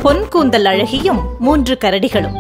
பொன் கூந்தல் அழகியும் மூன்று கரடிகளும்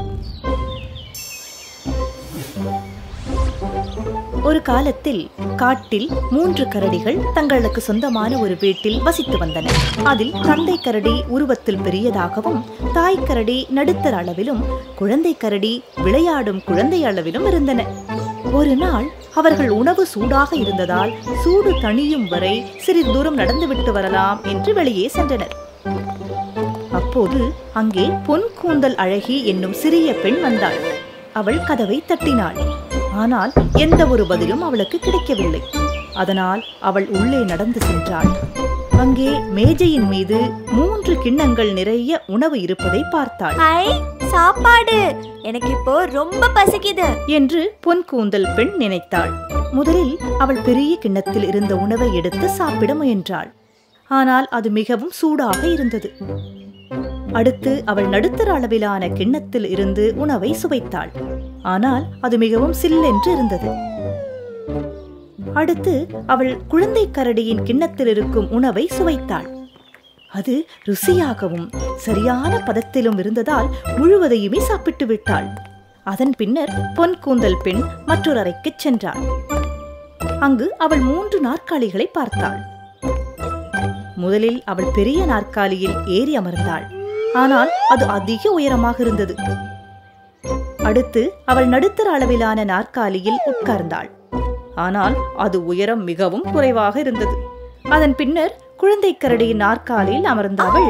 ஒரு காலத்தில் காட்டில் மூன்று கரடிகள் தங்களுக்கு சொந்தமான ஒரு வீட்டில் வசித்து வந்தன அதில் தந்தை கரடி உருவத்தில் பெரியதாகவும் தாய் கரடி நடுத்தர அளவிலும் குழந்தை கரடி விளையாடும் குழந்தை அளவிலும் இருந்தன ஒரு நாள் அவர்கள் உணவு சூடாக இருந்ததால் சூடு தணியும் வரை சிறிது தூரம் நடந்துவிட்டு வரலாம் என்று வெளியே சென்றனர் அப்போது அங்கே பொன் கூந்தல் அழகி என்னும் சிறிய பெண் வந்தாள் அவள் கதவை தட்டினாள் ஆனால் எந்த ஒரு பதிலும் அவளுக்கு கிடைக்கவில்லை அதனால் அவள் உள்ளே நடந்து சென்றாள் அங்கே மேஜையின் மீது மூன்று கிண்ணங்கள் நிறைய உணவு இருப்பதை பார்த்தாள் ஹை சாப்பாடு எனக்கு இப்போ ரொம்ப பசிக்குது என்று பொன் கூந்தல் பெண் நினைத்தாள் முதலில் அவள் பெரிய கிண்ணத்தில் இருந்த உணவை எடுத்து சாப்பிட முயன்றாள் ஆனால் அது மிகவும் சூடாக இருந்தது அடுத்து அவள் நடுத்தர அளவிலான கிண்ணத்தில் இருந்து உணவை சுவைத்தாள் ஆனால் அது மிகவும் சில்லென்று இருந்தது அடுத்து அவள் குழந்தை கரடியின் கிண்ணத்தில் இருக்கும் உணவை சுவைத்தாள் அது ருசியாகவும் சரியான பதத்திலும் இருந்ததால் முழுவதையுமே சாப்பிட்டு விட்டாள் அதன் பின்னர் பொன் கூந்தல் பெண் மற்றொரு அறைக்குச் சென்றாள் அங்கு அவள் மூன்று நாற்காலிகளை பார்த்தாள் முதலில் அவள் பெரிய நாற்காலியில் ஏறி அமர்ந்தாள் ஆனால் அது அதிக உயரமாக இருந்தது அடுத்து அவள் நடுத்தர அளவிலான நாற்காலியில் உட்கார்ந்தாள் ஆனால் அது உயரம் மிகவும் குறைவாக இருந்தது அதன் பின்னர் குழந்தை கரடியின் நாற்காலியில் அமர்ந்த அவள்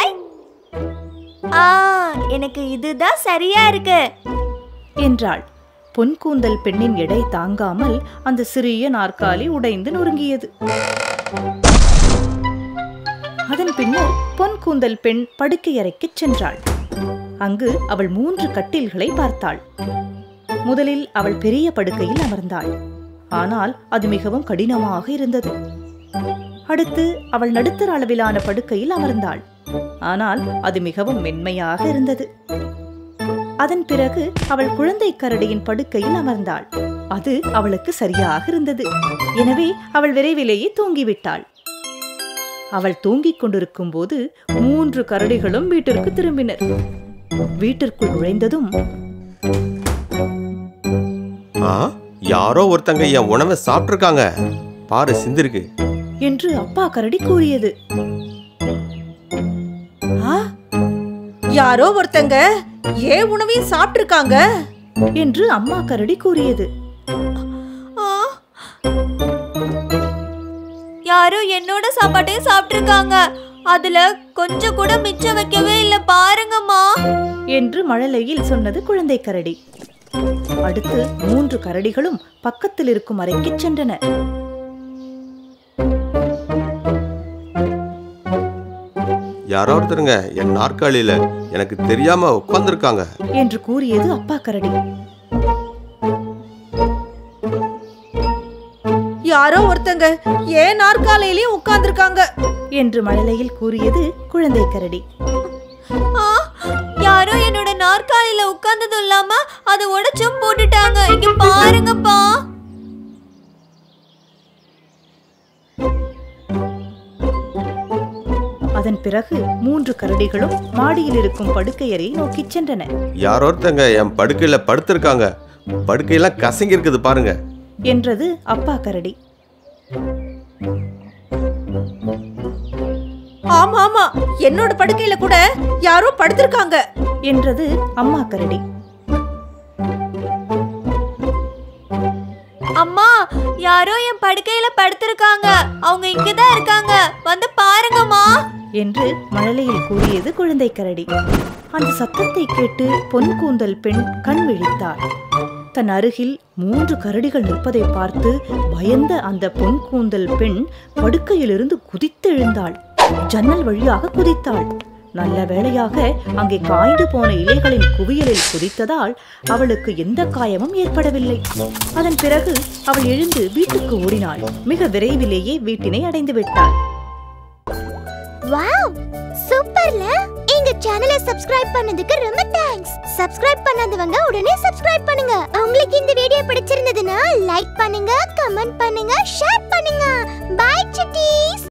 ஆ எனக்கு இதுதான் சரியா இருக்கு என்றாள் பொன் கூந்தல் பெண்ணின் எடை தாங்காமல் அந்த சிறிய நாற்காலி உடைந்து நொறுங்கியது அதன் பின்னர் பொன் கூந்தல் பெண் படுக்கை அறைக்குச் சென்றாள் அங்கு அவள் மூன்று கட்டில்களை பார்த்தாள் முதலில் அவள் பெரிய படுக்கையில் அமர்ந்தாள் ஆனால் அது மிகவும் கடினமாக இருந்தது அடுத்து அவள் நடுத்தர அளவிலான படுக்கையில் அமர்ந்தாள் ஆனால் அது மிகவும் மென்மையாக இருந்தது அதன் பிறகு அவள் குழந்தை கரடியின் படுக்கையில் அமர்ந்தாள் அது அவளுக்கு சரியாக இருந்தது எனவே அவள் விரைவிலேயே தூங்கிவிட்டாள் அவள் தூங்கிக் கொண்டிருக்கும் போது மூன்று கரடிகளும் வீட்டிற்கு திரும்பினர் வீட்டிற்குள் நுழைந்ததும் ஆ யாரோ ஒருத்தங்க என் உணவை சாப்பிட்ருக்காங்க பாரு சிந்திருக்கு என்று அப்பா கரடி கூறியது ஆ யாரோ ஒருத்தங்க ஏன் உணவையும் சாப்பிட்டிருக்காங்க என்று அம்மா கரடி கூறியது ஆ. யாரோ என்னோட சாப்பாட்டையும் சாப்பிட்டிருக்காங்க அதுல கொஞ்சம் கூட மிச்சம் வைக்கவே இல்ல பாருங்கம்மா என்று மழலையில் சொன்னது குழந்தை கரடி அடுத்து மூன்று கரடிகளும் பக்கத்தில் இருக்கும் அறைக்குச் சென்றன யாரோ ஒருத்தருங்க என் நாற்காலியில எனக்கு தெரியாம உட்காந்துருக்காங்க என்று கூறியது அப்பா கரடி யாரோ ஒருத்தங்க ஏன் நாற்காலையிலயும் உட்கார்ந்திருக்காங்க என்று மழலையில் கூறியது குழந்தை கரடி ஆ, யாரோ என்னோட நாற்காலியில உட்கார்ந்ததும் இல்லாம அதை உடைச்சும் போட்டுட்டாங்க இங்க பாருங்கப்பா அதன் பிறகு மூன்று கரடிகளும் மாடியில் இருக்கும் படுக்கையறை நோக்கிச் சென்றன யாரோ ஒருத்தங்க என் படுக்கையில படுத்திருக்காங்க படுக்கையெல்லாம் கசங்கி இருக்குது பாருங்க என்றது அப்பா கரடி ஆமா ஆமா என்னோட படுக்கையில கூட யாரோ படுத்திருக்காங்க என்றது அம்மா கரடி அம்மா யாரோ என் படுக்கையில படுத்திருக்காங்க அவங்க இங்கதான் இருக்காங்க வந்து பாருங்கம்மா என்று மழலையில் கூறியது குழந்தை கரடி அந்த சத்தத்தை கேட்டு பொன் கூந்தல் பெண் கண் விழித்தாள் தன் அருகில் மூன்று கரடிகள் நிற்பதை பார்த்து பயந்த அந்த பொன் கூந்தல் பெண் படுக்கையிலிருந்து குதித்து எழுந்தாள் ஜன்னல் வழியாக குதித்தாள் நல்ல வேளையாக அங்கே காய்ந்து போன இலைகளின் குவியலில் குதித்ததால் அவளுக்கு எந்த காயமும் ஏற்படவில்லை அதன் பிறகு அவள் எழுந்து வீட்டுக்கு ஓடினாள் மிக விரைவிலேயே வீட்டினை அடைந்து விட்டாள் வாவ் சூப்பர்ல எங்க சேனலை சப்ஸ்கிரைப் பண்ணதுக்கு ரொம்ப தேங்க்ஸ் சப்ஸ்கிரைப் பண்ணாதவங்க உடனே சப்ஸ்கிரைப் பண்ணுங்க உங்களுக்கு இந்த வீடியோ பிடிச்சிருந்ததுன்னா லைக் பண்ணுங்க கமெண்ட் பண்ணுங்க ஷேர் பண்ணுங்க பை சிட்டீஸ்